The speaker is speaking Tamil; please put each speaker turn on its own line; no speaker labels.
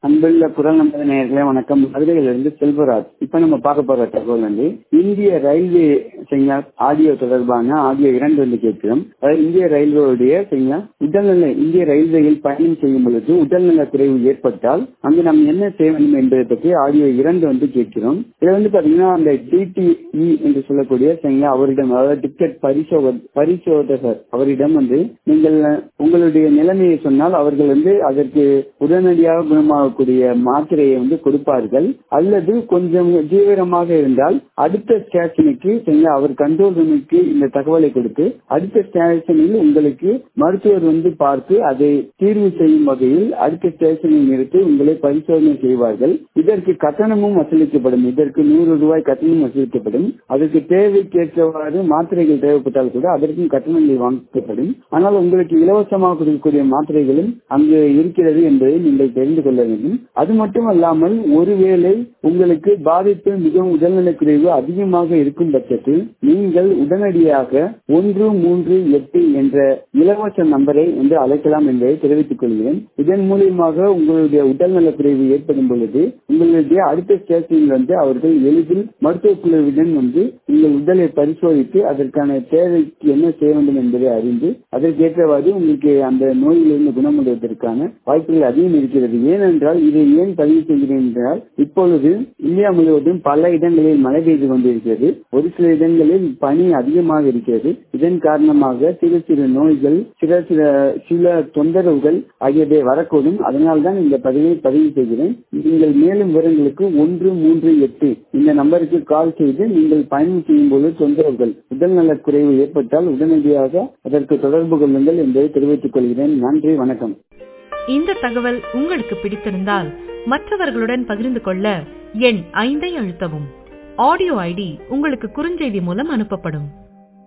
அன்புள்ள குரல் நமது நேயர்களே வணக்கம் மதுரையிலிருந்து செல்வராஜ் இப்ப நம்ம பார்க்க போற தகவல் வந்து இந்திய ரயில்வே சரிங்களா ஆடியோ தொடர்பான ஆடியோ இரண்டு வந்து கேட்கிறோம் அதாவது இந்திய ரயில்வேவுடைய சரிங்களா உடல்நல இந்திய ரயில்வேயில் பயணம் செய்யும் பொழுது உடல்நல குறைவு ஏற்பட்டால் அங்கு நாம் என்ன செய்ய வேண்டும் என்பதை பற்றி ஆடியோ இரண்டு வந்து கேட்கிறோம் இதை வந்து பாத்தீங்கன்னா அந்த டிடிஇ என்று சொல்லக்கூடிய சரிங்களா அவரிடம் அதாவது டிக்கெட் பரிசோத பரிசோதகர் அவரிடம் வந்து நீங்கள் உங்களுடைய நிலைமையை சொன்னால் அவர்கள் வந்து அதற்கு உடனடியாக குணமாகக்கூடிய மாத்திரையை வந்து கொடுப்பார்கள் அல்லது கொஞ்சம் தீவிரமாக இருந்தால் அடுத்த ஸ்டேஷனுக்கு சரிங்களா அவர் கண்ட்ரோல் ரூமுக்கு இந்த தகவலை கொடுத்து அடுத்த ஸ்டேஷனில் உங்களுக்கு மருத்துவர் வந்து பார்த்து அதை தீர்வு செய்யும் வகையில் அடுத்த ஸ்டேஷனில் நிறுத்தி உங்களை பரிசோதனை செய்வார்கள் இதற்கு கட்டணமும் வசூலிக்கப்படும் இதற்கு நூறு ரூபாய் கட்டணம் வசூலிக்கப்படும் அதற்கு தேவைக்கேற்றவாறு மாத்திரைகள் தேவைப்பட்டால் கூட அதற்கும் கட்டணங்கள் வாங்கப்படும் ஆனால் உங்களுக்கு இலவசமாக கொடுக்கக்கூடிய மாத்திரைகளும் அங்கு இருக்கிறது என்பதை நீங்கள் தெரிந்து கொள்ள வேண்டும் அது மட்டுமல்லாமல் ஒருவேளை உங்களுக்கு பாதிப்பு மிகவும் உடல்நலக்குறைவு அதிகமாக இருக்கும் பட்சத்தில் நீங்கள் உடனடியாக ஒன்று மூன்று எட்டு என்ற இலவச நம்பரை வந்து அழைக்கலாம் என்பதை தெரிவித்துக் கொள்கிறேன் இதன் மூலியமாக உங்களுடைய உடல்நலக்குறைவு ஏற்படும் பொழுது உங்களுடைய அடுத்த ஸ்டேஷனில் வந்து அவர்கள் எளிதில் மருத்துவ குழுவிடம் வந்து உங்கள் உடலை பரிசோதித்து அதற்கான தேவைக்கு என்ன செய்ய வேண்டும் என்பதை அறிந்து அதற்கேற்றவாறு உங்களுக்கு அந்த நோயிலிருந்து குணமடைவதற்கான வாய்ப்புகள் அதிகம் இருக்கிறது ஏனென்றால் இதை ஏன் பதிவு செய்கிறேன் என்றால் இப்பொழுது இந்தியா முழுவதும் பல இடங்களில் மழை பெய்து கொண்டிருக்கிறது ஒரு சில இடங்களில் பனி அதிகமாக இருக்கிறது இதன் காரணமாக சிறு சிறு நோய்கள் சில சில சில தொந்தரவுகள் ஆகியவை வரக்கூடும் அதனால்தான் இந்த பதிவை பதிவு செய்கிறேன் நீங்கள் மேலும் விவரங்களுக்கு ஒன்று மூன்று எட்டு இந்த நம்பருக்கு கால் செய்து நீங்கள் பயணம் செய்யும் போது தொந்தரவுகள் உடல்நலக் குறைவு ஏற்பட்டால் உடனடியாக அதற்கு தொடர்பு கொள்ளுங்கள் என்பதை தெரிவித்துக் கொள்கிறேன் நன்றி வணக்கம்
இந்த தகவல் உங்களுக்கு பிடித்திருந்தால் மற்றவர்களுடன் பகிர்ந்து கொள்ள எண் ஐந்தை அழுத்தவும் ஆடியோ ஐடி உங்களுக்கு குறுஞ்செய்தி மூலம் அனுப்பப்படும்